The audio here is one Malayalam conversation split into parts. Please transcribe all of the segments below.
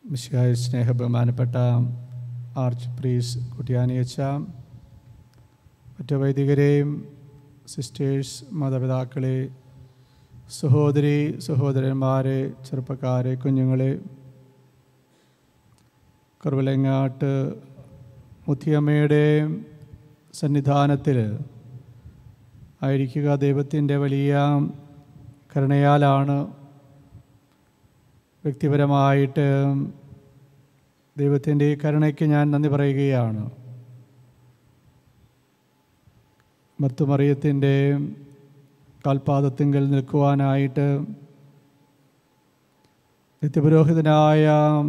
മിശിഹായ സ്നേഹ ബഹുമാനപ്പെട്ട ആർച്ച് പ്രീസ് കുട്ടിയാനിയച്ച മറ്റു വൈദികരെയും സിസ്റ്റേഴ്സ് മാതാപിതാക്കളെ സഹോദരി സഹോദരന്മാരെ ചെറുപ്പക്കാരെ കുഞ്ഞുങ്ങളെ കുറവിലങ്ങാട്ട് മുത്തിയമ്മയുടെ സന്നിധാനത്തിൽ ആയിരിക്കുക ദൈവത്തിൻ്റെ വലിയ കരുണയാലാണ് വ്യക്തിപരമായിട്ട് ദൈവത്തിൻ്റെ ഈ കരുണയ്ക്ക് ഞാൻ നന്ദി പറയുകയാണ് മത്തുമറിയത്തിൻ്റെ കാൽപാദത്തിങ്കൽ നിൽക്കുവാനായിട്ട് നിത്യപുരോഹിതനായ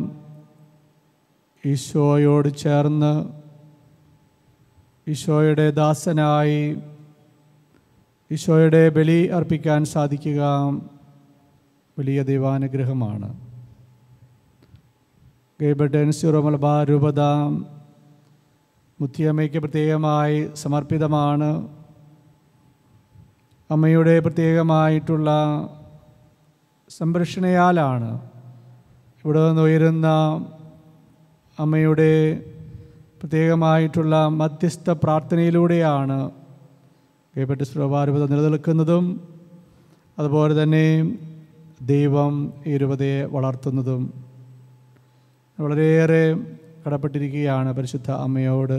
ഈശോയോട് ചേർന്ന് ഈശോയുടെ ദാസനായി ഈശോയുടെ ബലി അർപ്പിക്കാൻ സാധിക്കുക വലിയ ദൈവാനുഗ്രഹമാണ് ഗൈബട്ടൻ സിറോ മലബാർ രൂപത മുത്തിയമ്മയ്ക്ക് പ്രത്യേകമായി സമർപ്പിതമാണ് അമ്മയുടെ പ്രത്യേകമായിട്ടുള്ള സംരക്ഷണയാലാണ് ഇവിടെ നിന്ന് ഉയരുന്ന അമ്മയുടെ പ്രത്യേകമായിട്ടുള്ള മധ്യസ്ഥ പ്രാർത്ഥനയിലൂടെയാണ് കൈപ്പറ്റ ശ്രോഭാരൂപത നിലനിൽക്കുന്നതും അതുപോലെ തന്നെ ദൈവം ഈ രൂപതയെ വളർത്തുന്നതും വളരെയേറെ കടപ്പെട്ടിരിക്കുകയാണ് പരിശുദ്ധ അമ്മയോട്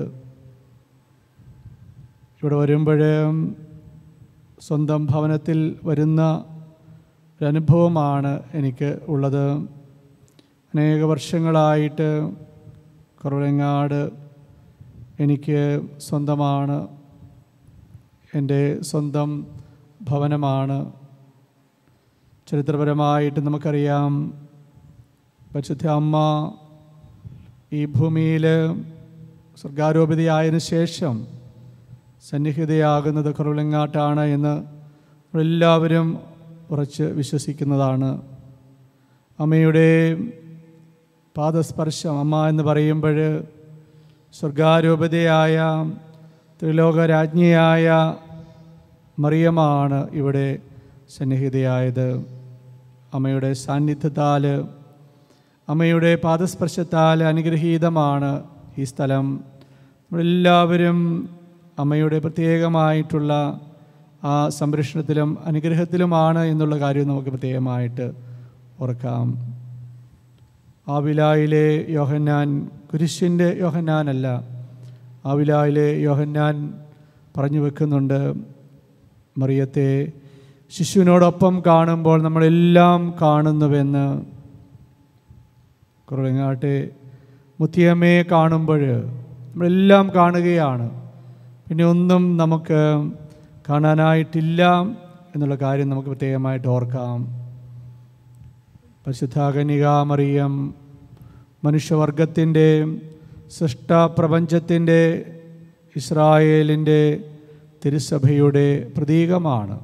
ഇവിടെ വരുമ്പോൾ സ്വന്തം ഭവനത്തിൽ വരുന്ന ഒരനുഭവമാണ് എനിക്ക് ഉള്ളത് അനേക വർഷങ്ങളായിട്ട് കുറവലങ്ങാട് എനിക്ക് സ്വന്തമാണ് എൻ്റെ സ്വന്തം ഭവനമാണ് ചരിത്രപരമായിട്ട് നമുക്കറിയാം പരിശുദ്ധ അമ്മ ഈ ഭൂമിയിൽ സ്വർഗാരോപിതയായതിനു ശേഷം സന്നിഹിതയാകുന്നത് കുറവിലങ്ങാട്ടാണ് എന്ന് എല്ലാവരും ഉറച്ച് വിശ്വസിക്കുന്നതാണ് അമ്മയുടെ പാദസ്പർശം അമ്മ എന്ന് പറയുമ്പോൾ സ്വർഗാരൂപതയായ ത്രിലോകരാജ്ഞിയായ മറിയമാണ് ഇവിടെ സന്നിഹിതയായത് അമ്മയുടെ സാന്നിധ്യത്താൽ അമ്മയുടെ പാദസ്പർശത്താൽ അനുഗ്രഹീതമാണ് ഈ സ്ഥലം നമ്മളെല്ലാവരും അമ്മയുടെ പ്രത്യേകമായിട്ടുള്ള ആ സംരക്ഷണത്തിലും അനുഗ്രഹത്തിലുമാണ് എന്നുള്ള കാര്യം നമുക്ക് പ്രത്യേകമായിട്ട് ഓർക്കാം ആവിലായിലെ യോഹന്നാൻ കുരിശിൻ്റെ യോഹന്നാനല്ല ആവിലായിലെ യോഹന്നാൻ പറഞ്ഞു വെക്കുന്നുണ്ട് മറിയത്തെ ശിശുവിനോടൊപ്പം കാണുമ്പോൾ നമ്മളെല്ലാം കാണുന്നുവെന്ന് കുറവങ്ങാട്ടെ മുത്തിയമ്മയെ കാണുമ്പോൾ നമ്മളെല്ലാം കാണുകയാണ് പിന്നെ ഒന്നും നമുക്ക് കാണാനായിട്ടില്ല എന്നുള്ള കാര്യം നമുക്ക് പ്രത്യേകമായിട്ട് ഓർക്കാം പരിശുദ്ധാകനിക മറിയം മനുഷ്യവർഗത്തിൻ്റെ സൃഷ്ടപ്രപഞ്ചത്തിൻ്റെ ഇസ്രായേലിൻ്റെ തിരുസഭയുടെ പ്രതീകമാണ്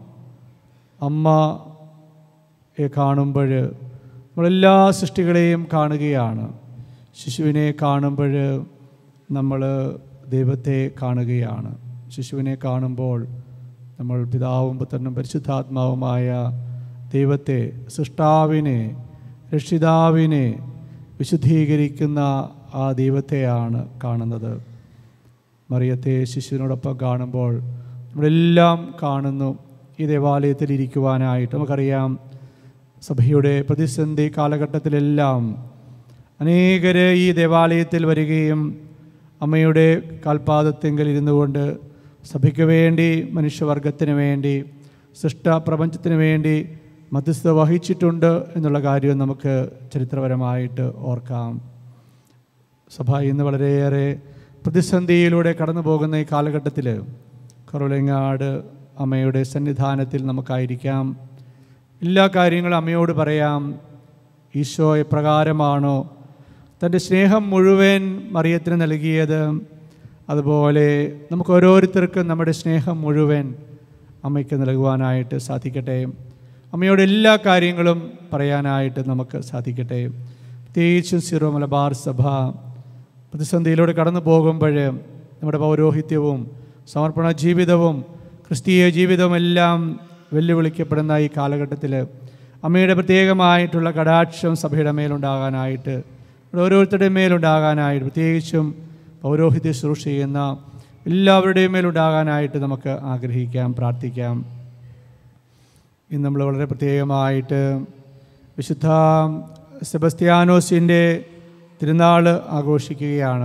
അമ്മയെ കാണുമ്പോൾ നമ്മളെല്ലാ സൃഷ്ടികളെയും കാണുകയാണ് ശിശുവിനെ കാണുമ്പോൾ നമ്മൾ ദൈവത്തെ കാണുകയാണ് ശിശുവിനെ കാണുമ്പോൾ നമ്മൾ പിതാവും പുത്രനും പരിശുദ്ധാത്മാവുമായ ദൈവത്തെ സൃഷ്ടാവിനെ രക്ഷിതാവിനെ വിശുദ്ധീകരിക്കുന്ന ആ ദൈവത്തെയാണ് കാണുന്നത് മറിയത്തെ ശിശുവിനോടൊപ്പം കാണുമ്പോൾ നമ്മളെല്ലാം കാണുന്നു ഈ ദേവാലയത്തിൽ ഇരിക്കുവാനായിട്ട് നമുക്കറിയാം സഭയുടെ പ്രതിസന്ധി കാലഘട്ടത്തിലെല്ലാം അനേകര് ഈ ദേവാലയത്തിൽ വരികയും അമ്മയുടെ കാൽപാദത്തെങ്കിൽ ഇരുന്നു കൊണ്ട് സഭയ്ക്ക് വേണ്ടി മനുഷ്യവർഗത്തിന് വേണ്ടി സൃഷ്ട പ്രപഞ്ചത്തിന് വേണ്ടി മധ്യസ്ഥ വഹിച്ചിട്ടുണ്ട് എന്നുള്ള കാര്യം നമുക്ക് ചരിത്രപരമായിട്ട് ഓർക്കാം സഭ ഇന്ന് വളരെയേറെ പ്രതിസന്ധിയിലൂടെ കടന്നു പോകുന്ന ഈ കാലഘട്ടത്തിൽ കറുളങ്ങാട് അമ്മയുടെ സന്നിധാനത്തിൽ നമുക്കായിരിക്കാം എല്ലാ കാര്യങ്ങളും അമ്മയോട് പറയാം ഈശോ എപ്രകാരമാണോ തൻ്റെ സ്നേഹം മുഴുവൻ മറിയത്തിന് നൽകിയത് അതുപോലെ നമുക്ക് ഓരോരുത്തർക്കും നമ്മുടെ സ്നേഹം മുഴുവൻ അമ്മയ്ക്ക് നൽകുവാനായിട്ട് സാധിക്കട്ടെ അമ്മയോട് എല്ലാ കാര്യങ്ങളും പറയാനായിട്ട് നമുക്ക് സാധിക്കട്ടെ പ്രത്യേകിച്ചും സിറോ മലബാർ സഭ പ്രതിസന്ധിയിലൂടെ കടന്നു പോകുമ്പോൾ നമ്മുടെ പൗരോഹിത്യവും സമർപ്പണ ജീവിതവും ക്രിസ്തീയ ജീവിതവുമെല്ലാം വെല്ലുവിളിക്കപ്പെടുന്ന ഈ കാലഘട്ടത്തിൽ അമ്മയുടെ പ്രത്യേകമായിട്ടുള്ള കടാക്ഷം സഭയുടെ മേലുണ്ടാകാനായിട്ട് ഇവിടെ ഓരോരുത്തരുടെയും മേലുണ്ടാകാനായിട്ട് പ്രത്യേകിച്ചും പൗരോഹിത്യ ശുശ്രൂഷ ചെയ്യുന്ന എല്ലാവരുടെയും മേലുണ്ടാകാനായിട്ട് നമുക്ക് ആഗ്രഹിക്കാം പ്രാർത്ഥിക്കാം ഇന്ന് നമ്മൾ വളരെ പ്രത്യേകമായിട്ട് വിശുദ്ധ സെബസ്ത്യാനോസിൻ്റെ തിരുനാൾ ആഘോഷിക്കുകയാണ്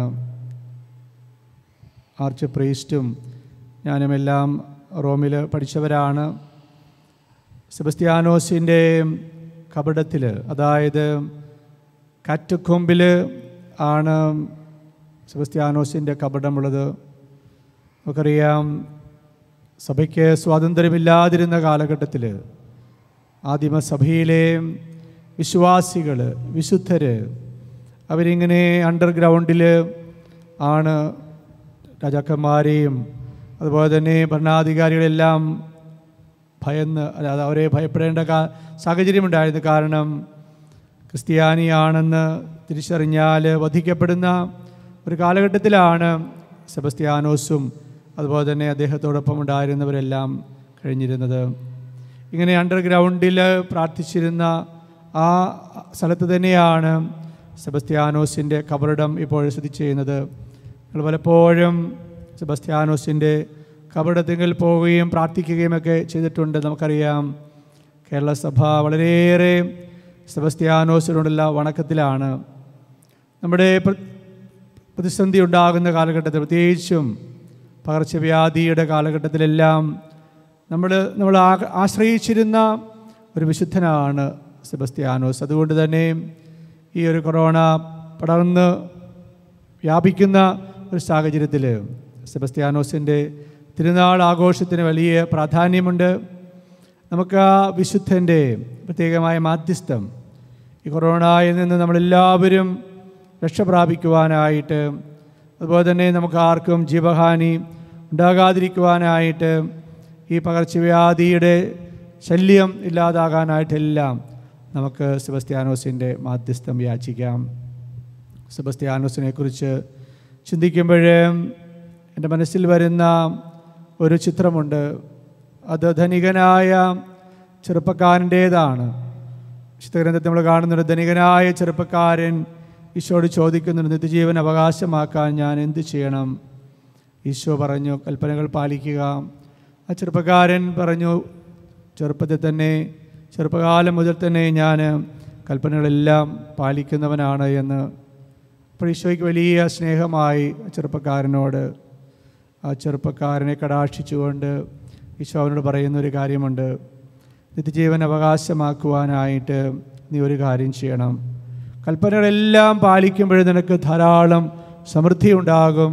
ആർച്ച് പ്രീസ്റ്റും ഞാനുമെല്ലാം റോമിൽ പഠിച്ചവരാണ് സെബസ്ത്യാനോസിൻ്റെ കപടത്തിൽ അതായത് കാറ്റുകൊമ്പിൽ ആണ് സെബസ്ത്യാനോസിൻ്റെ കപടമുള്ളത് നമുക്കറിയാം സഭയ്ക്ക് സ്വാതന്ത്ര്യമില്ലാതിരുന്ന കാലഘട്ടത്തിൽ ആദിമസഭയിലെ വിശ്വാസികൾ വിശുദ്ധർ അവരിങ്ങനെ അണ്ടർഗ്രൗണ്ടിൽ ആണ് രാജാക്കന്മാരെയും അതുപോലെ തന്നെ ഭരണാധികാരികളെല്ലാം ഭയന്ന് അല്ലാതെ അവരെ ഭയപ്പെടേണ്ട കാ- സാഹചര്യമുണ്ടായിരുന്നു കാരണം ക്രിസ്ത്യാനിയാണെന്ന് തിരിച്ചറിഞ്ഞാൽ വധിക്കപ്പെടുന്ന ഒരു കാലഘട്ടത്തിലാണ് സെബസ്ത്യാനോസും അതുപോലെ തന്നെ അദ്ദേഹത്തോടൊപ്പം ഉണ്ടായിരുന്നവരെല്ലാം കഴിഞ്ഞിരുന്നത് ഇങ്ങനെ അണ്ടർഗ്രൗണ്ടിൽ പ്രാർത്ഥിച്ചിരുന്ന ആ സ്ഥലത്ത് തന്നെയാണ് സെബസ്ത്യാനോസിൻ്റെ കബറിടം ഇപ്പോൾ സ്ഥിതി ചെയ്യുന്നത് നമ്മൾ പലപ്പോഴും സെബസ്ത്യാനോസിൻ്റെ കബറിടത്തിൽ പോവുകയും പ്രാർത്ഥിക്കുകയും ഒക്കെ ചെയ്തിട്ടുണ്ട് നമുക്കറിയാം കേരള സഭ വളരെയേറെ സെബസ്ത്യാനോസിനോടുള്ള വണക്കത്തിലാണ് നമ്മുടെ പ്ര- പ്രതിസന്ധി ഉണ്ടാകുന്ന കാലഘട്ടത്തിൽ പ്രത്യേകിച്ചും പകർച്ചവ്യാധിയുടെ കാലഘട്ടത്തിലെല്ലാം നമ്മൾ നമ്മൾ ആ- ആശ്രയിച്ചിരുന്ന ഒരു വിശുദ്ധനാണ് സെബസ്ത്യാനോസ് അതുകൊണ്ട് തന്നെ ഈ ഒരു കൊറോണ പടർന്ന് വ്യാപിക്കുന്ന ഒരു സാഹചര്യത്തിൽ സെബസ്ത്യാനോസിൻ്റെ തിരുനാൾ ആഘോഷത്തിന് വലിയ പ്രാധാന്യമുണ്ട് നമുക്ക് ആ വിശുദ്ധൻ്റെ പ്രത്യേകമായ മാധ്യസ്ഥം ഈ കൊറോണയിൽ നിന്ന് നമ്മളെല്ലാവരും രക്ഷ പ്രാപിക്കുവാനായിട്ട് അതുപോലെ തന്നെ നമുക്ക് ആർക്കും ജീവഹാനി ഉണ്ടാകാതിരിക്കുവാനായിട്ട് ഈ പകർച്ചവ്യാധിയുടെ ശല്യം ഇല്ലാതാകാനായിട്ടെല്ലാം നമുക്ക് സെബസ്ത്യാനോസിൻ്റെ മാധ്യസ്ഥം യാചിക്കാം സെബസ്ത്യാനോസിനെ കുറിച്ച് ചിന്തിക്കുമ്പോഴേ എൻ്റെ മനസ്സിൽ വരുന്ന ഒരു ചിത്രമുണ്ട് അത് ധനികനായ ചെറുപ്പക്കാരൻ്റേതാണ് വിശുദ്ധ ഗ്രന്ഥത്തിൽ നമ്മൾ കാണുന്നൊരു ധനികനായ ചെറുപ്പക്കാരൻ ഈശോയോട് ചോദിക്കുന്നുണ്ട് നിത്യജീവൻ അവകാശമാക്കാൻ ഞാൻ എന്ത് ചെയ്യണം ഈശോ പറഞ്ഞു കൽപ്പനകൾ പാലിക്കുക ആ ചെറുപ്പക്കാരൻ പറഞ്ഞു ചെറുപ്പത്തിൽ തന്നെ ചെറുപ്പകാലം മുതൽ തന്നെ ഞാൻ കൽപ്പനകളെല്ലാം പാലിക്കുന്നവനാണ് എന്ന് അപ്പോൾ ഈശോയ്ക്ക് വലിയ സ്നേഹമായി ആ ചെറുപ്പക്കാരനോട് ആ ചെറുപ്പക്കാരനെ കടാക്ഷിച്ചുകൊണ്ട് ഈശോ അവനോട് പറയുന്ന ഒരു കാര്യമുണ്ട് നിത്യജീവൻ അവകാശമാക്കുവാനായിട്ട് നീ ഒരു കാര്യം ചെയ്യണം കൽപ്പനകളെല്ലാം പാലിക്കുമ്പോൾ നിനക്ക് ധാരാളം സമൃദ്ധി ഉണ്ടാകും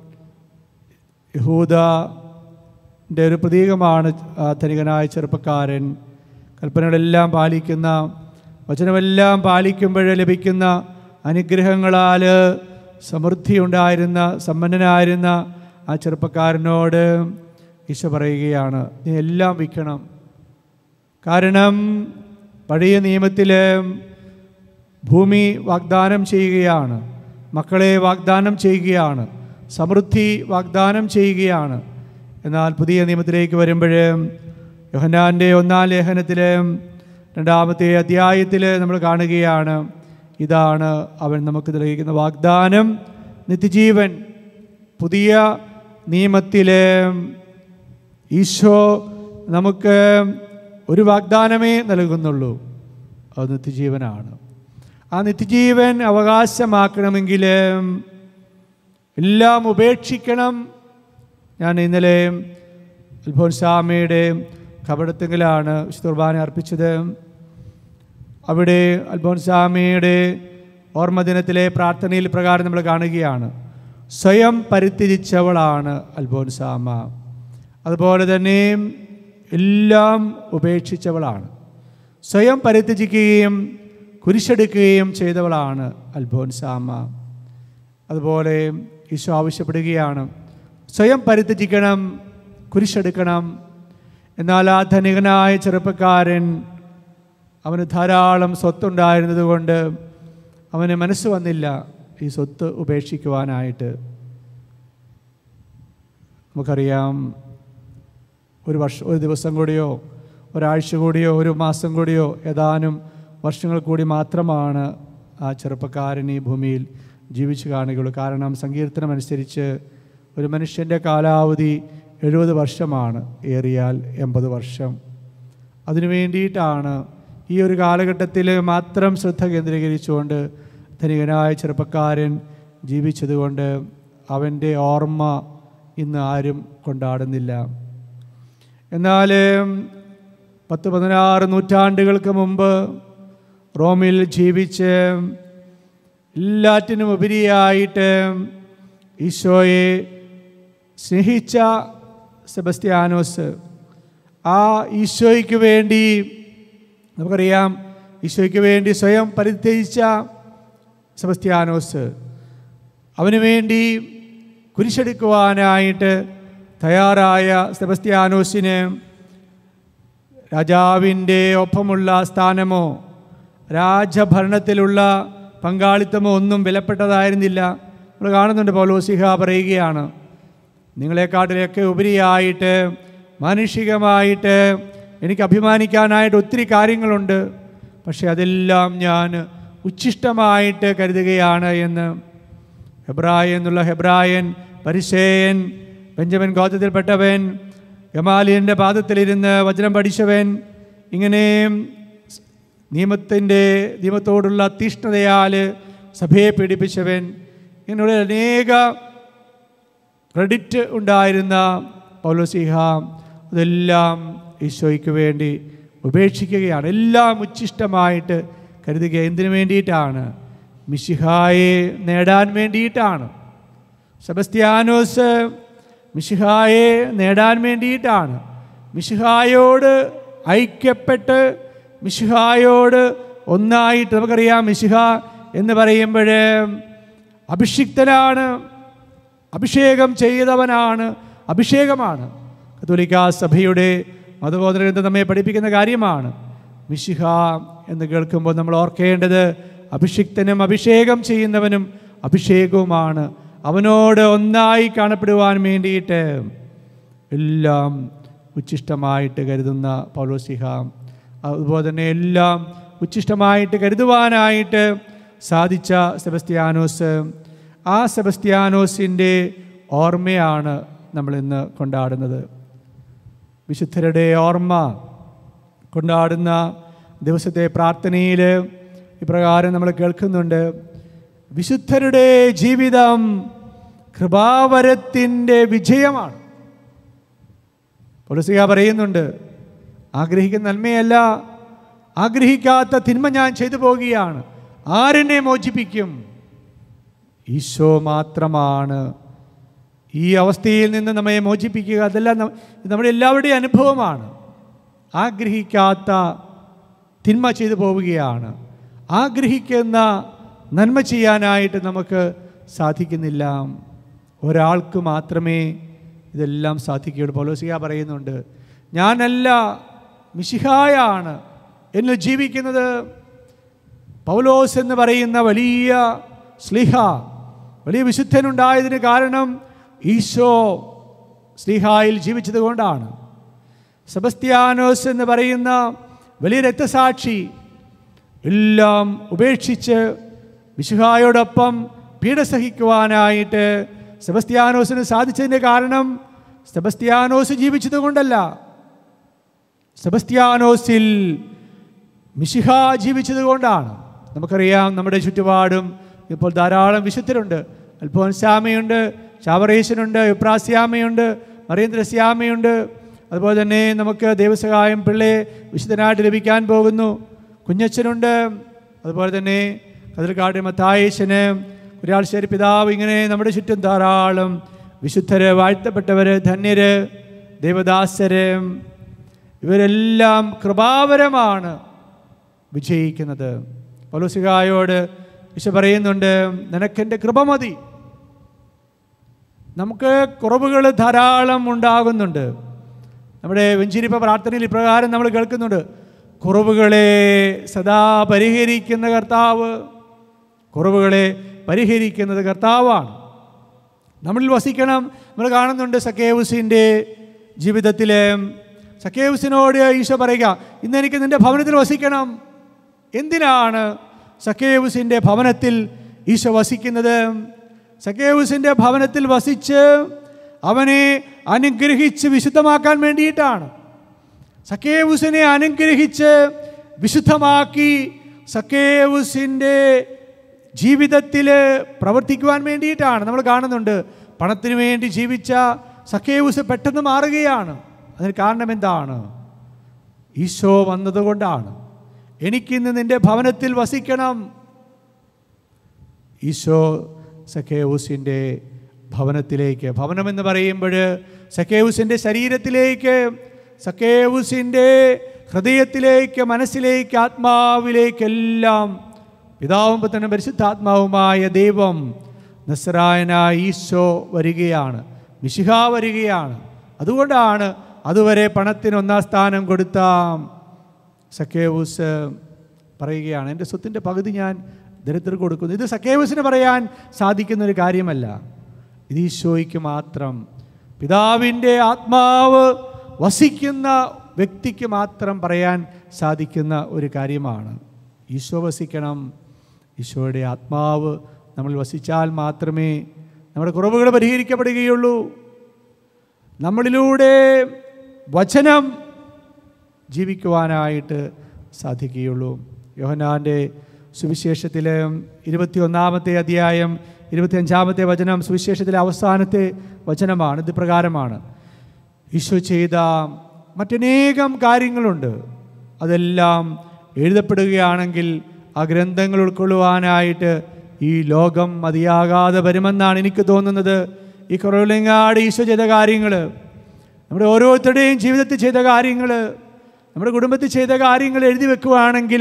യഹൂദൻ്റെ ഒരു പ്രതീകമാണ് ആ ധനികനായ ചെറുപ്പക്കാരൻ കൽപ്പനകളെല്ലാം പാലിക്കുന്ന വചനമെല്ലാം പാലിക്കുമ്പോൾ ലഭിക്കുന്ന അനുഗ്രഹങ്ങളാൽ സമൃദ്ധി ഉണ്ടായിരുന്ന സമ്പന്നനായിരുന്ന ആ ചെറുപ്പക്കാരനോട് ഈശോ പറയുകയാണ് നീ എല്ലാം വിൽക്കണം കാരണം പഴയ നിയമത്തിൽ ഭൂമി വാഗ്ദാനം ചെയ്യുകയാണ് മക്കളെ വാഗ്ദാനം ചെയ്യുകയാണ് സമൃദ്ധി വാഗ്ദാനം ചെയ്യുകയാണ് എന്നാൽ പുതിയ നിയമത്തിലേക്ക് വരുമ്പോൾ യോഹന്നാൻ്റെ ഒന്നാം ലേഖനത്തിൽ രണ്ടാമത്തെ അധ്യായത്തിൽ നമ്മൾ കാണുകയാണ് ഇതാണ് അവൻ നമുക്ക് നൽകിക്കുന്ന വാഗ്ദാനം നിത്യജീവൻ പുതിയ നിയമത്തിലെ ഈശോ നമുക്ക് ഒരു വാഗ്ദാനമേ നൽകുന്നുള്ളൂ അത് നിത്യജീവനാണ് ആ നിത്യജീവൻ അവകാശമാക്കണമെങ്കിൽ എല്ലാം ഉപേക്ഷിക്കണം ഞാൻ ഇന്നലെ അൽഫോൻസാമയുടെ കപടത്തെങ്കിലാണ് വിശുദ്ധ കുർബാന അർപ്പിച്ചത് അവിടെ അൽഫോൻസാമയുടെ ഓർമ്മദിനത്തിലെ പ്രാർത്ഥനയിൽ പ്രകാരം നമ്മൾ കാണുകയാണ് സ്വയം പരിത്യജിച്ചവളാണ് അൽഫോൻസാമ അതുപോലെ തന്നെ എല്ലാം ഉപേക്ഷിച്ചവളാണ് സ്വയം പരിത്യജിക്കുകയും കുരിശെടുക്കുകയും ചെയ്തവളാണ് അൽഫോൻസാമ അതുപോലെ ഈശോ ആവശ്യപ്പെടുകയാണ് സ്വയം പരിത്യജിക്കണം കുരിശെടുക്കണം എന്നാൽ ആ ധനികനായ ചെറുപ്പക്കാരൻ അവന് ധാരാളം സ്വത്തുണ്ടായിരുന്നത് കൊണ്ട് അവന് മനസ്സ് വന്നില്ല ഈ സ്വത്ത് ഉപേക്ഷിക്കുവാനായിട്ട് നമുക്കറിയാം ഒരു വർഷം ഒരു ദിവസം കൂടിയോ ഒരാഴ്ച കൂടിയോ ഒരു മാസം കൂടിയോ ഏതാനും വർഷങ്ങൾ കൂടി മാത്രമാണ് ആ ചെറുപ്പക്കാരൻ ഈ ഭൂമിയിൽ ജീവിച്ചു കാണുകയുള്ളൂ കാരണം സങ്കീർത്തനം അനുസരിച്ച് ഒരു മനുഷ്യൻ്റെ കാലാവധി എഴുപത് വർഷമാണ് ഏറിയാൽ എൺപത് വർഷം അതിനു വേണ്ടിയിട്ടാണ് ഈ ഒരു കാലഘട്ടത്തിൽ മാത്രം ശ്രദ്ധ കേന്ദ്രീകരിച്ചുകൊണ്ട് ധനികനായ ചെറുപ്പക്കാരൻ ജീവിച്ചതുകൊണ്ട് അവൻ്റെ ഓർമ്മ ഇന്ന് ആരും കൊണ്ടാടുന്നില്ല എന്നാൽ പത്ത് പതിനാറ് നൂറ്റാണ്ടുകൾക്ക് മുമ്പ് റോമിൽ ജീവിച്ച് എല്ലാറ്റിനും ഉപരിയായിട്ട് ഈശോയെ സ്നേഹിച്ച സെബസ്ത്യാനോസ് ആ ഈശോയ്ക്ക് വേണ്ടി നമുക്കറിയാം ഈശോയ്ക്ക് വേണ്ടി സ്വയം പരിത്യജിച്ച സെബസ്ത്യാനോസ് അവന് വേണ്ടി കുരിശെടുക്കുവാനായിട്ട് തയ്യാറായ സെബസ്ത്യാനോസിന് രാജാവിൻ്റെ ഒപ്പമുള്ള സ്ഥാനമോ രാജഭരണത്തിലുള്ള പങ്കാളിത്തമോ ഒന്നും വിലപ്പെട്ടതായിരുന്നില്ല നമ്മൾ കാണുന്നുണ്ട് പൗലോസിഹ പറയുകയാണ് നിങ്ങളെക്കാട്ടിലൊക്കെ ഉപരിയായിട്ട് മാനുഷികമായിട്ട് എനിക്ക് അഭിമാനിക്കാനായിട്ട് ഒത്തിരി കാര്യങ്ങളുണ്ട് പക്ഷെ അതെല്ലാം ഞാൻ ഉച്ഛിഷ്ടമായിട്ട് കരുതുകയാണ് എന്ന് ഹെബ്രായ എന്നുള്ള ഹെബ്രായൻ പരിസേയൻ ബെഞ്ചമിൻ ഗോത്രത്തിൽപ്പെട്ടവൻ ഗമാലിയൻ്റെ പാദത്തിലിരുന്ന് വചനം പഠിച്ചവൻ ഇങ്ങനെ നിയമത്തിൻ്റെ നിയമത്തോടുള്ള തീഷ്ണതയാൽ സഭയെ പീഡിപ്പിച്ചവൻ ഇങ്ങനെയുള്ള അനേക ക്രെഡിറ്റ് ഉണ്ടായിരുന്ന പൗലോസിഹ അതെല്ലാം ഈശോയ്ക്ക് വേണ്ടി ഉപേക്ഷിക്കുകയാണ് എല്ലാം ഉച്ഛിഷ്ടമായിട്ട് കരുതുക എന്തിനു വേണ്ടിയിട്ടാണ് മിശിഹായെ നേടാൻ വേണ്ടിയിട്ടാണ് സെബസ്ത്യാനോസ് മിശിഹായെ നേടാൻ വേണ്ടിയിട്ടാണ് മിശിഹായോട് ഐക്യപ്പെട്ട് മിശിഹായോട് ഒന്നായിട്ട് നമുക്കറിയാം മിശിഹ എന്ന് പറയുമ്പോൾ അഭിഷിക്തനാണ് അഭിഷേകം ചെയ്തവനാണ് അഭിഷേകമാണ് കത്തോലിക്ക സഭയുടെ മതബോധന ഗ്രന്ഥം നമ്മെ പഠിപ്പിക്കുന്ന കാര്യമാണ് മിശിഹ എന്ന് കേൾക്കുമ്പോൾ നമ്മൾ ഓർക്കേണ്ടത് അഭിഷിക്തനും അഭിഷേകം ചെയ്യുന്നവനും അഭിഷേകവുമാണ് അവനോട് ഒന്നായി കാണപ്പെടുവാൻ വേണ്ടിയിട്ട് എല്ലാം ഉച്ഛിഷ്ടമായിട്ട് കരുതുന്ന പൗലോസിഹ അതുപോലെ തന്നെ എല്ലാം ഉച്ഛിഷ്ടമായിട്ട് കരുതുവാനായിട്ട് സാധിച്ച സെബസ്ത്യാനോസ് ആ സെബസ്ത്യാനോസിൻ്റെ ഓർമ്മയാണ് നമ്മളിന്ന് കൊണ്ടാടുന്നത് വിശുദ്ധരുടെ ഓർമ്മ കൊണ്ടാടുന്ന ദിവസത്തെ പ്രാർത്ഥനയിൽ ഇപ്രകാരം നമ്മൾ കേൾക്കുന്നുണ്ട് വിശുദ്ധരുടെ ജീവിതം കൃപാവരത്തിൻ്റെ വിജയമാണ് പൊലസിക പറയുന്നുണ്ട് ആഗ്രഹിക്കുന്ന നന്മയല്ല ആഗ്രഹിക്കാത്ത തിന്മ ഞാൻ ചെയ്തു പോകുകയാണ് ആരെന്നെ മോചിപ്പിക്കും ഈശോ മാത്രമാണ് ഈ അവസ്ഥയിൽ നിന്ന് നമ്മെ മോചിപ്പിക്കുക അതെല്ലാം നം- ഇത് നമ്മുടെ എല്ലാവരുടെയും അനുഭവമാണ് ആഗ്രഹിക്കാത്ത തിന്മ ചെയ്തു പോവുകയാണ് ആഗ്രഹിക്കുന്ന നന്മ ചെയ്യാനായിട്ട് നമുക്ക് സാധിക്കുന്നില്ല ഒരാൾക്ക് മാത്രമേ ഇതെല്ലാം സാധിക്കുകയുള്ളൂ പൗലോസിക പറയുന്നുണ്ട് ഞാനല്ല മിശിഹായാണ് എന്നിൽ ജീവിക്കുന്നത് പൗലോസ് എന്ന് പറയുന്ന വലിയ സ്ലിഹ വലിയ വിശുദ്ധനുണ്ടായതിന് കാരണം ഈശോ സ്ലിഹായിൽ ജീവിച്ചത് കൊണ്ടാണ് സെബസ്ത്യാനോസ് എന്ന് പറയുന്ന വലിയ രക്തസാക്ഷി എല്ലാം ഉപേക്ഷിച്ച് വിശുഹായോടൊപ്പം പീഡ സഹിക്കുവാനായിട്ട് സെബസ്ത്യാനോസിന് സാധിച്ചതിൻ്റെ കാരണം സെബസ്ത്യാനോസ് ജീവിച്ചത് കൊണ്ടല്ല സെബസ്ത്യാനോസിൽ മിശിഹ ജീവിച്ചത് കൊണ്ടാണ് നമുക്കറിയാം നമ്മുടെ ചുറ്റുപാടും ഇപ്പോൾ ധാരാളം വിശുദ്ധരുണ്ട് അൽഫോൻസ്യാമയുണ്ട് ചാവറേശനുണ്ട് വിപ്രാസ്യാമയുണ്ട് മറിയന്ദ്രസ്യാമയുണ്ട് അതുപോലെ തന്നെ നമുക്ക് ദൈവസഹായം പിള്ളയെ വിശുദ്ധനായിട്ട് ലഭിക്കാൻ പോകുന്നു കുഞ്ഞച്ചനുണ്ട് അതുപോലെ തന്നെ കതിർക്കാട് മത്തായേശന് കുര്യാൾശ്ശേരി പിതാവ് ഇങ്ങനെ നമ്മുടെ ചുറ്റും ധാരാളം വിശുദ്ധര് വാഴ്ത്തപ്പെട്ടവര് ധന്യര് ദേവദാസര് ഇവരെല്ലാം കൃപാവരമാണ് വിജയിക്കുന്നത് പൗലോസികായോട് ഈശോ പറയുന്നുണ്ട് നിനക്കെൻ്റെ കൃപ മതി നമുക്ക് കുറവുകൾ ധാരാളം ഉണ്ടാകുന്നുണ്ട് നമ്മുടെ വെഞ്ചിരിപ്പ പ്രാർത്ഥനയിൽ ഇപ്രകാരം നമ്മൾ കേൾക്കുന്നുണ്ട് കുറവുകളെ സദാ പരിഹരിക്കുന്ന കർത്താവ് കുറവുകളെ പരിഹരിക്കുന്നത് കർത്താവാണ് നമ്മളിൽ വസിക്കണം നമ്മൾ കാണുന്നുണ്ട് സക്കേവുസിൻ്റെ ജീവിതത്തിൽ സക്കേവുസിനോട് ഈശോ പറയുക ഇന്ന് എനിക്ക് നിൻ്റെ ഭവനത്തിൽ വസിക്കണം എന്തിനാണ് സക്കേവുസിൻ്റെ ഭവനത്തിൽ ഈശോ വസിക്കുന്നത് സക്കേവുസിൻ്റെ ഭവനത്തിൽ വസിച്ച് അവനെ അനുഗ്രഹിച്ച് വിശുദ്ധമാക്കാൻ വേണ്ടിയിട്ടാണ് സക്കേവുസിനെ അനുഗ്രഹിച്ച് വിശുദ്ധമാക്കി സക്കേവുസിൻ്റെ ജീവിതത്തിൽ പ്രവർത്തിക്കുവാൻ വേണ്ടിയിട്ടാണ് നമ്മൾ കാണുന്നുണ്ട് പണത്തിന് വേണ്ടി ജീവിച്ച സക്കേവുസ് പെട്ടെന്ന് മാറുകയാണ് അതിന് കാരണം എന്താണ് ഈശോ വന്നതുകൊണ്ടാണ് എനിക്കിന്ന് നിന്റെ ഭവനത്തിൽ വസിക്കണം ഈശോ സക്കേവുസിൻ്റെ ഭവനത്തിലേക്ക് ഭവനമെന്ന് പറയുമ്പോൾ സക്കേവുസിൻ്റെ ശരീരത്തിലേക്ക് സക്കേവുസിൻ്റെ ഹൃദയത്തിലേക്ക് മനസ്സിലേക്ക് ആത്മാവിലേക്കെല്ലാം പിതാവും പുത്രനും പരിശുദ്ധാത്മാവുമായ ദൈവം നസ്രായനായ ഈശോ വരികയാണ് മിശിഹ വരികയാണ് അതുകൊണ്ടാണ് അതുവരെ പണത്തിന് ഒന്നാം സ്ഥാനം കൊടുത്ത സക്കേവൂസ് പറയുകയാണ് എൻ്റെ സ്വത്തിൻ്റെ പകുതി ഞാൻ ദരിദ്രർക്ക് കൊടുക്കുന്നു ഇത് സക്കേവൂസിന് പറയാൻ സാധിക്കുന്ന ഒരു കാര്യമല്ല ഇത് ഈശോയ്ക്ക് മാത്രം പിതാവിൻ്റെ ആത്മാവ് വസിക്കുന്ന വ്യക്തിക്ക് മാത്രം പറയാൻ സാധിക്കുന്ന ഒരു കാര്യമാണ് ഈശോ വസിക്കണം ഈശോയുടെ ആത്മാവ് നമ്മൾ വസിച്ചാൽ മാത്രമേ നമ്മുടെ കുറവുകൾ പരിഹരിക്കപ്പെടുകയുള്ളൂ നമ്മളിലൂടെ വചനം ജീവിക്കുവാനായിട്ട് സാധിക്കുകയുള്ളൂ യോഹനാൻ്റെ സുവിശേഷത്തിലെ ഇരുപത്തിയൊന്നാമത്തെ അധ്യായം ഇരുപത്തിയഞ്ചാമത്തെ വചനം സുവിശേഷത്തിലെ അവസാനത്തെ വചനമാണ് ഇത് പ്രകാരമാണ് ഈശോ ചെയ്ത മറ്റനേകം കാര്യങ്ങളുണ്ട് അതെല്ലാം എഴുതപ്പെടുകയാണെങ്കിൽ ആ ഗ്രന്ഥങ്ങൾ ഉൾക്കൊള്ളുവാനായിട്ട് ഈ ലോകം മതിയാകാതെ വരുമെന്നാണ് എനിക്ക് തോന്നുന്നത് ഈ കുറവിലങ്ങാട് ഈശോ ചെയ്ത കാര്യങ്ങൾ നമ്മുടെ ഓരോരുത്തരുടെയും ജീവിതത്തിൽ ചെയ്ത കാര്യങ്ങൾ നമ്മുടെ കുടുംബത്തിൽ ചെയ്ത കാര്യങ്ങൾ എഴുതി വെക്കുവാണെങ്കിൽ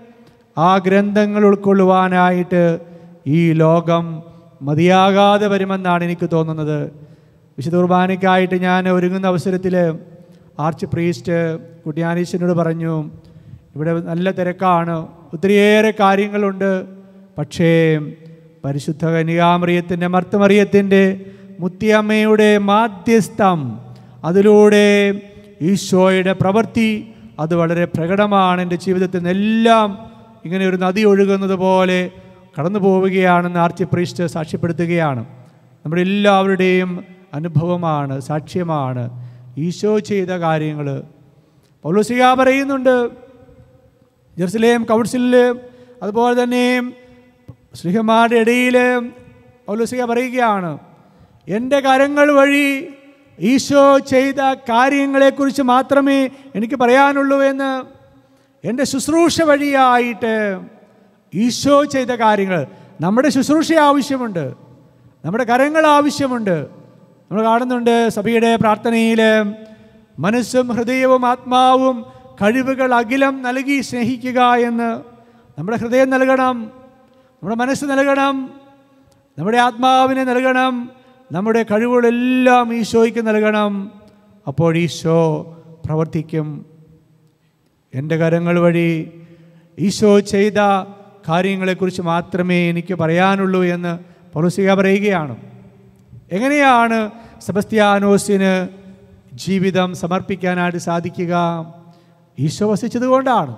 ആ ഗ്രന്ഥങ്ങൾ ഉൾക്കൊള്ളുവാനായിട്ട് ഈ ലോകം മതിയാകാതെ വരുമെന്നാണ് എനിക്ക് തോന്നുന്നത് വിശുദ്ധ കുർബാനയ്ക്കായിട്ട് ഞാൻ ഒരുങ്ങുന്ന അവസരത്തിൽ ആർച്ച് പ്രീസ്റ്റ് കുട്ടിയാനീശനോട് പറഞ്ഞു ഇവിടെ നല്ല തിരക്കാണ് ഒത്തിരിയേറെ കാര്യങ്ങളുണ്ട് പക്ഷേ പരിശുദ്ധ കനികാമറിയത്തിൻ്റെ മർത്തമറിയത്തിൻ്റെ മുത്തിയമ്മയുടെ മാധ്യസ്ഥം അതിലൂടെ ഈശോയുടെ പ്രവൃത്തി അത് വളരെ പ്രകടമാണ് എൻ്റെ ജീവിതത്തിൽ നിന്നെല്ലാം ഇങ്ങനെ ഒരു നദി ഒഴുകുന്നത് പോലെ കടന്നു പോവുകയാണെന്ന് ആർച്ച് പ്രീസ്റ്റ് സാക്ഷ്യപ്പെടുത്തുകയാണ് നമ്മുടെ എല്ലാവരുടെയും അനുഭവമാണ് സാക്ഷ്യമാണ് ഈശോ ചെയ്ത കാര്യങ്ങൾ പൗലോസിക പറയുന്നുണ്ട് ജെറുസലേം കൗൺസിലിൽ അതുപോലെ തന്നെ ശ്രീഹന്മാരുടെ ഇടയിൽ പൗലോസിക പറയുകയാണ് എൻ്റെ കരങ്ങൾ വഴി ഈശോ ചെയ്ത കാര്യങ്ങളെക്കുറിച്ച് മാത്രമേ എനിക്ക് പറയാനുള്ളൂ എന്ന് എൻ്റെ ശുശ്രൂഷ വഴിയായിട്ട് ഈശോ ചെയ്ത കാര്യങ്ങൾ നമ്മുടെ ശുശ്രൂഷ ആവശ്യമുണ്ട് നമ്മുടെ കരങ്ങൾ ആവശ്യമുണ്ട് നമ്മൾ കാണുന്നുണ്ട് സഭയുടെ പ്രാർത്ഥനയിൽ മനസ്സും ഹൃദയവും ആത്മാവും കഴിവുകൾ അഖിലം നൽകി സ്നേഹിക്കുക എന്ന് നമ്മുടെ ഹൃദയം നൽകണം നമ്മുടെ മനസ്സ് നൽകണം നമ്മുടെ ആത്മാവിനെ നൽകണം നമ്മുടെ കഴിവുകളെല്ലാം ഈശോയ്ക്ക് നൽകണം അപ്പോൾ ഈശോ പ്രവർത്തിക്കും എൻ്റെ കരങ്ങൾ വഴി ഈശോ ചെയ്ത കാര്യങ്ങളെക്കുറിച്ച് മാത്രമേ എനിക്ക് പറയാനുള്ളൂ എന്ന് പൗലോസിക പറയുകയാണ് എങ്ങനെയാണ് സെബസ്ത്യാനോസിന് ജീവിതം സമർപ്പിക്കാനായിട്ട് സാധിക്കുക ഈശോ വസിച്ചതുകൊണ്ടാണ്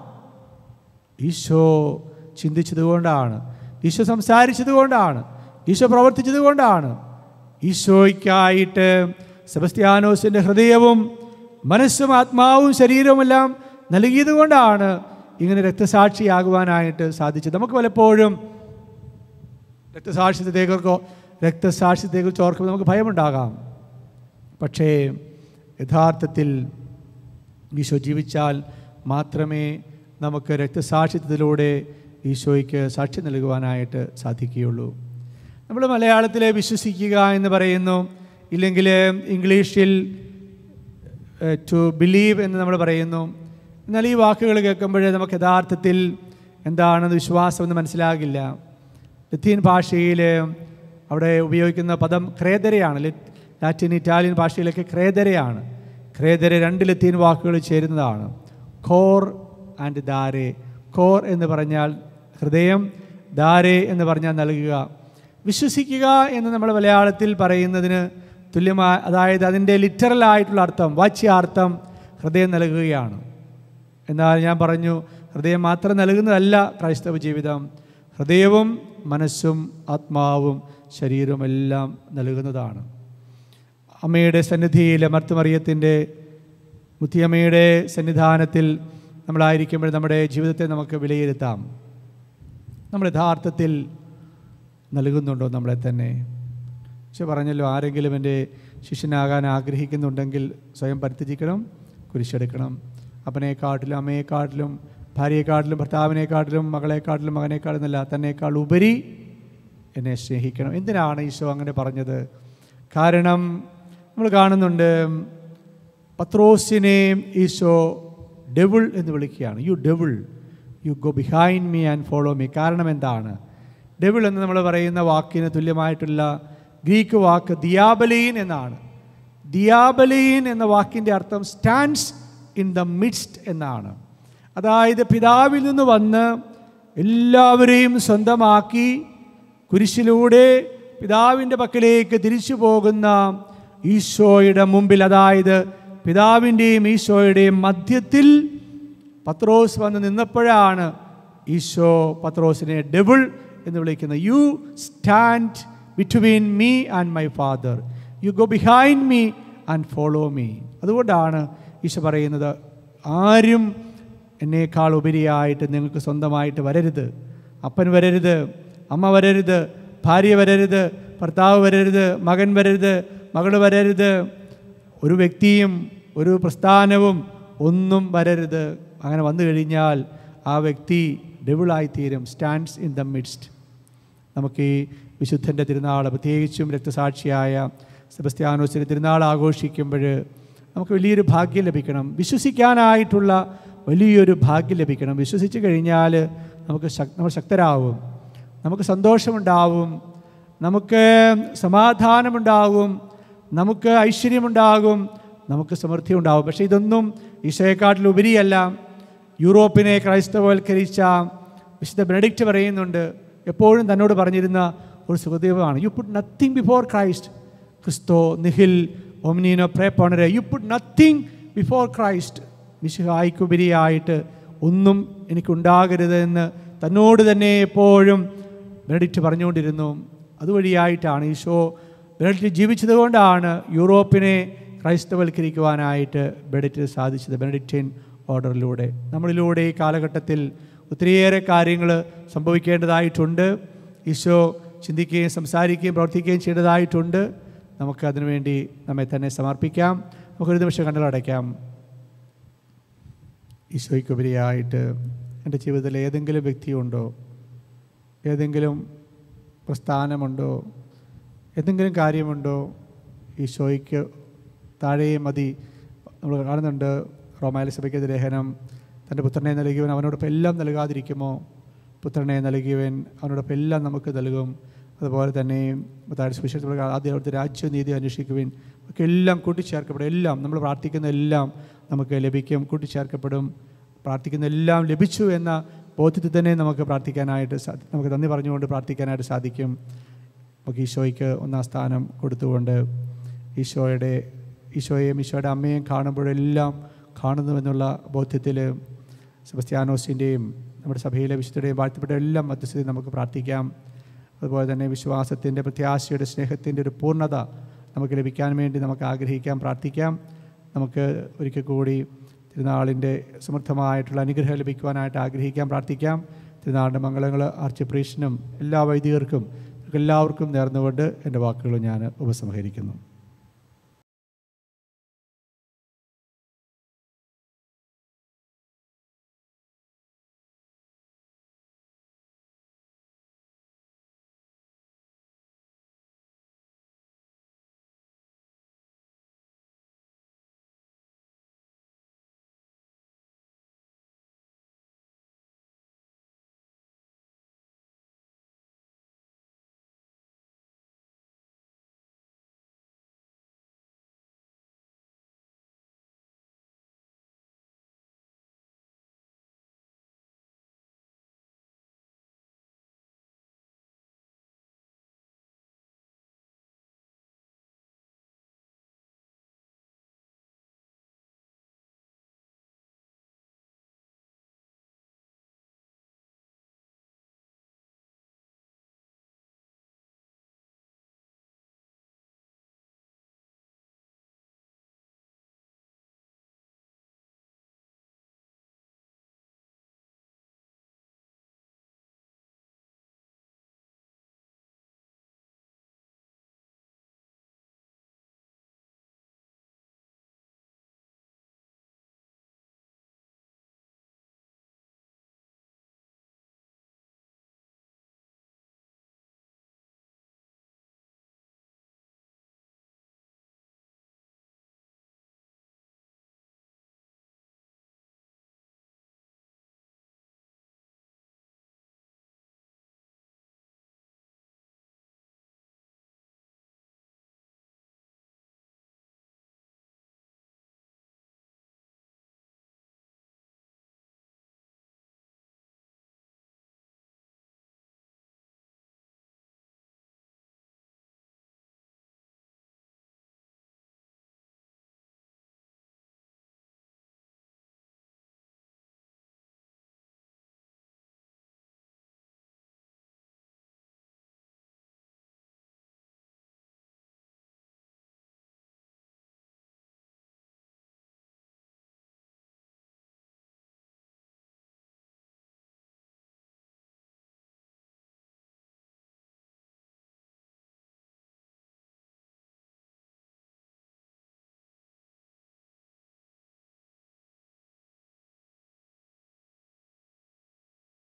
ഈശോ ചിന്തിച്ചതുകൊണ്ടാണ് ഈശോ സംസാരിച്ചതുകൊണ്ടാണ് ഈശോ പ്രവർത്തിച്ചതുകൊണ്ടാണ് ഈശോയ്ക്കായിട്ട് സെബസ്ത്യാനോസിൻ്റെ ഹൃദയവും മനസ്സും ആത്മാവും ശരീരവുമെല്ലാം നൽകിയതുകൊണ്ടാണ് ഇങ്ങനെ രക്തസാക്ഷിയാകുവാനായിട്ട് സാധിച്ചത് നമുക്ക് പലപ്പോഴും രക്തസാക്ഷിത്വത്തെക്കുറിച്ചോ രക്തസാക്ഷിത്വത്തെക്കുറിച്ച് ഓർക്കുമ്പോൾ നമുക്ക് ഭയമുണ്ടാകാം പക്ഷേ യഥാർത്ഥത്തിൽ ഈശോ ജീവിച്ചാൽ മാത്രമേ നമുക്ക് രക്തസാക്ഷിത്വത്തിലൂടെ ഈശോയ്ക്ക് സാക്ഷി നൽകുവാനായിട്ട് സാധിക്കുകയുള്ളൂ നമ്മൾ മലയാളത്തിൽ വിശ്വസിക്കുക എന്ന് പറയുന്നു ഇല്ലെങ്കിൽ ഇംഗ്ലീഷിൽ ടു ബിലീവ് എന്ന് നമ്മൾ പറയുന്നു എന്നാൽ ഈ വാക്കുകൾ കേൾക്കുമ്പോൾ നമുക്ക് യഥാർത്ഥത്തിൽ എന്താണെന്ന് വിശ്വാസമെന്ന് മനസ്സിലാകില്ല ലത്തീൻ ഭാഷയിൽ അവിടെ ഉപയോഗിക്കുന്ന പദം ക്രേതരയാണ് ലിറ്റ്- ലാറ്റിൻ ഇറ്റാലിയൻ ഭാഷയിലൊക്കെ ക്രേതരയാണ് ക്രേതര രണ്ട് ലത്തീൻ വാക്കുകൾ ചേരുന്നതാണ് കോർ ആൻഡ് ദാരെ കോർ എന്ന് പറഞ്ഞാൽ ഹൃദയം ദാരെ എന്ന് പറഞ്ഞാൽ നൽകുക വിശ്വസിക്കുക എന്ന് നമ്മൾ മലയാളത്തിൽ പറയുന്നതിന് തുല്യമായ അതായത് അതിൻ്റെ ലിറ്ററൽ ആയിട്ടുള്ള അർത്ഥം വാച്യാർത്ഥം ഹൃദയം നൽകുകയാണ് എന്നാൽ ഞാൻ പറഞ്ഞു ഹൃദയം മാത്രം നൽകുന്നതല്ല ക്രൈസ്തവ ജീവിതം ഹൃദയവും മനസ്സും ആത്മാവും ശരീരവും എല്ലാം നൽകുന്നതാണ് അമ്മയുടെ സന്നിധിയിൽ മർത്തുമറിയത്തിൻ്റെ മുത്തിയമ്മയുടെ സന്നിധാനത്തിൽ നമ്മളായിരിക്കുമ്പോൾ നമ്മുടെ ജീവിതത്തെ നമുക്ക് വിലയിരുത്താം നമ്മൾ യഥാർത്ഥത്തിൽ നൽകുന്നുണ്ടോ നമ്മളെ തന്നെ പക്ഷെ പറഞ്ഞല്ലോ ആരെങ്കിലും എൻ്റെ ശിഷ്യനാകാൻ ആഗ്രഹിക്കുന്നുണ്ടെങ്കിൽ സ്വയം പരിത്യജിക്കണം കുരിശെടുക്കണം അപ്പനെക്കാട്ടിലും അമ്മയെക്കാട്ടിലും ഭാര്യയെക്കാട്ടിലും ഭർത്താവിനെക്കാട്ടിലും മകളെക്കാട്ടിലും മകനെക്കാട്ടിലും എന്നല്ല തന്നെക്കാൾ ഉപരി എന്നെ സ്നേഹിക്കണം എന്തിനാണ് ഈശോ അങ്ങനെ പറഞ്ഞത് കാരണം നമ്മൾ കാണുന്നുണ്ട് പത്രോസിനെ ഈശോ ഡെവിൾ എന്ന് വിളിക്കുകയാണ് you devil you go behind me and follow me കാരണം എന്താണ് ഡെവിൾ എന്ന് നമ്മൾ പറയുന്ന വാക്കിന് തുല്യമായിട്ടുള്ള ഗ്രീക്ക് വാക്ക് ദിയാബലീൻ എന്നാണ് ദിയാബലീൻ എന്ന വാക്കിൻ്റെ അർത്ഥം സ്റ്റാൻഡ്സ് ഇൻ ദ മിഡ്സ്റ്റ് എന്നാണ് അതായത് പിതാവിൽ നിന്ന് വന്ന് എല്ലാവരെയും സ്വന്തമാക്കി കുരിശിലൂടെ പിതാവിൻ്റെ പക്കലേക്ക് തിരിച്ചു പോകുന്ന ഈശോയുടെ മുമ്പിൽ അതായത് പിതാവിൻ്റെയും ഈശോയുടെയും മധ്യത്തിൽ പത്രോസ് വന്ന് നിന്നപ്പോഴാണ് ഈശോ പത്രോസിനെ ഡെബിൾ എന്ന് വിളിക്കുന്നത് you stand between me and my father you go behind me and follow me അതുകൊണ്ടാണ് ഈശോ പറയുന്നത് ആരും എന്നേക്കാൾ ഉപരിയായിട്ട് നിങ്ങൾക്ക് സ്വന്തമായിട്ട് വരരുത് അപ്പൻ വരരുത് അമ്മ വരരുത് ഭാര്യ വരരുത് ഭർത്താവ് വരരുത് മകൻ വരരുത് മകൾ വരരുത് ഒരു വ്യക്തിയും ഒരു പ്രസ്ഥാനവും ഒന്നും വരരുത് അങ്ങനെ വന്നു കഴിഞ്ഞാൽ ആ വ്യക്തി ഡെവിളായിത്തീരും സ്റ്റാൻഡ്സ് ഇൻ ദ മിഡ്സ്റ്റ് നമുക്ക് ഈ വിശുദ്ധൻ്റെ തിരുനാൾ പ്രത്യേകിച്ചും രക്തസാക്ഷിയായ സെബസ്ത്യാനോസിൻ്റെ തിരുനാൾ ആഘോഷിക്കുമ്പോൾ നമുക്ക് വലിയൊരു ഭാഗ്യം ലഭിക്കണം വിശ്വസിക്കാനായിട്ടുള്ള വലിയൊരു ഭാഗ്യം ലഭിക്കണം വിശ്വസിച്ച് കഴിഞ്ഞാൽ നമുക്ക് ശക് നമ്മൾ ശക്തരാകും നമുക്ക് സന്തോഷമുണ്ടാവും നമുക്ക് സമാധാനമുണ്ടാകും നമുക്ക് ഐശ്വര്യമുണ്ടാകും നമുക്ക് സമൃദ്ധി ഉണ്ടാകും പക്ഷേ ഇതൊന്നും ഈശോയെക്കാട്ടിലുപരിയല്ല യൂറോപ്പിനെ ക്രൈസ്തവവൽക്കരിച്ച വിശുദ്ധ ബെനഡിക്റ്റ് പറയുന്നുണ്ട് എപ്പോഴും തന്നോട് പറഞ്ഞിരുന്ന ഒരു സുഖദേവമാണ് you put nothing before Christ ക്രിസ്തോ നിഹിൽ ഒമിനീനോ പ്രേ പോണരെ you put nothing before Christ മിശുഹായിക്കുപരിയായിട്ട് ഒന്നും എനിക്കുണ്ടാകരുത് എന്ന് തന്നോട് തന്നെ എപ്പോഴും ബെനഡിക്റ്റ് പറഞ്ഞുകൊണ്ടിരുന്നു അതുവഴിയായിട്ടാണ് ഈശോ ബെനഡിക്റ്റ് ജീവിച്ചത് കൊണ്ടാണ് യൂറോപ്പിനെ ക്രൈസ്തവൽക്കരിക്കുവാനായിട്ട് ബെനഡിക്റ്റ് സാധിച്ചത് ബെനഡിക്റ്റൈൻ ഓർഡറിലൂടെ നമ്മളിലൂടെ ഈ കാലഘട്ടത്തിൽ ഒത്തിരിയേറെ കാര്യങ്ങൾ സംഭവിക്കേണ്ടതായിട്ടുണ്ട് ഈശോ ചിന്തിക്കുകയും സംസാരിക്കുകയും പ്രവർത്തിക്കുകയും ചെയ്യേണ്ടതായിട്ടുണ്ട് നമുക്ക് അതിനുവേണ്ടി നമ്മെ തന്നെ സമർപ്പിക്കാം നമുക്കൊരു നിമിഷം കണ്ണുകളടയ്ക്കാം ഈശോയ്ക്കുപരിയായിട്ട് എൻ്റെ ജീവിതത്തിൽ ഏതെങ്കിലും വ്യക്തിയുണ്ടോ ഏതെങ്കിലും പ്രസ്ഥാനമുണ്ടോ എന്തെങ്കിലും കാര്യമുണ്ടോ ഈശോയ്ക്ക് താഴെ മതി നമ്മൾ കാണുന്നുണ്ട് റോമാല സഭയ്ക്ക് ലേഖനം തൻ്റെ പുത്രനെ നൽകിയവൻ അവനോടൊപ്പം എല്ലാം നൽകാതിരിക്കുമോ പുത്രനെ നൽകിയവൻ അവനോടൊപ്പം എല്ലാം നമുക്ക് നൽകും അതുപോലെ തന്നെ താഴെ സുവിശേഷത്തിൽ ആദ്യം അവിടുത്തെ രാജ്യനീതി അന്വേഷിക്കുവിൻ ഒക്കെ എല്ലാം കൂട്ടിച്ചേർക്കപ്പെടും എല്ലാം നമ്മൾ പ്രാർത്ഥിക്കുന്ന എല്ലാം നമുക്ക് ലഭിക്കും കൂട്ടിച്ചേർക്കപ്പെടും പ്രാർത്ഥിക്കുന്ന എല്ലാം ലഭിച്ചു എന്ന ബോധ്യത്തിൽ തന്നെ നമുക്ക് പ്രാർത്ഥിക്കാനായിട്ട് സാ- നമുക്ക് നന്ദി പറഞ്ഞുകൊണ്ട് പ്രാർത്ഥിക്കാനായിട്ട് സാധിക്കും നമുക്ക് ഈശോയ്ക്ക് ഒന്നാം സ്ഥാനം കൊടുത്തുകൊണ്ട് ഈശോയുടെ ഈശോയെയും ഈശോയുടെ അമ്മയെയും കാണുമ്പോഴെല്ലാം കാണുന്നുവെന്നുള്ള ബോധ്യത്തിൽ സെബസ്ത്യാനോസിൻ്റെയും നമ്മുടെ സഭയിലെ വിശുദ്ധയുടെയും വാഴ്ത്തപ്പെട്ട എല്ലാം മധ്യസ്ഥതയിൽ നമുക്ക് പ്രാർത്ഥിക്കാം അതുപോലെ തന്നെ വിശ്വാസത്തിൻ്റെ പ്രത്യാശയുടെ സ്നേഹത്തിൻ്റെ ഒരു പൂർണ്ണത നമുക്ക് ലഭിക്കാൻ വേണ്ടി നമുക്ക് ആഗ്രഹിക്കാം പ്രാർത്ഥിക്കാം നമുക്ക് ഒരിക്കൽ കൂടി തിരുനാളിൻ്റെ സമൃദ്ധമായിട്ടുള്ള അനുഗ്രഹം ലഭിക്കുവാനായിട്ട് ആഗ്രഹിക്കാം പ്രാർത്ഥിക്കാം തിരുനാളിൻ്റെ മംഗളങ്ങൾ ആർച്ച് പ്രീഷനും എല്ലാ വൈദികർക്കും എല്ലാവർക്കും നേർന്നുകൊണ്ട് എൻ്റെ വാക്കുകൾ ഞാൻ ഉപസംഹരിക്കുന്നു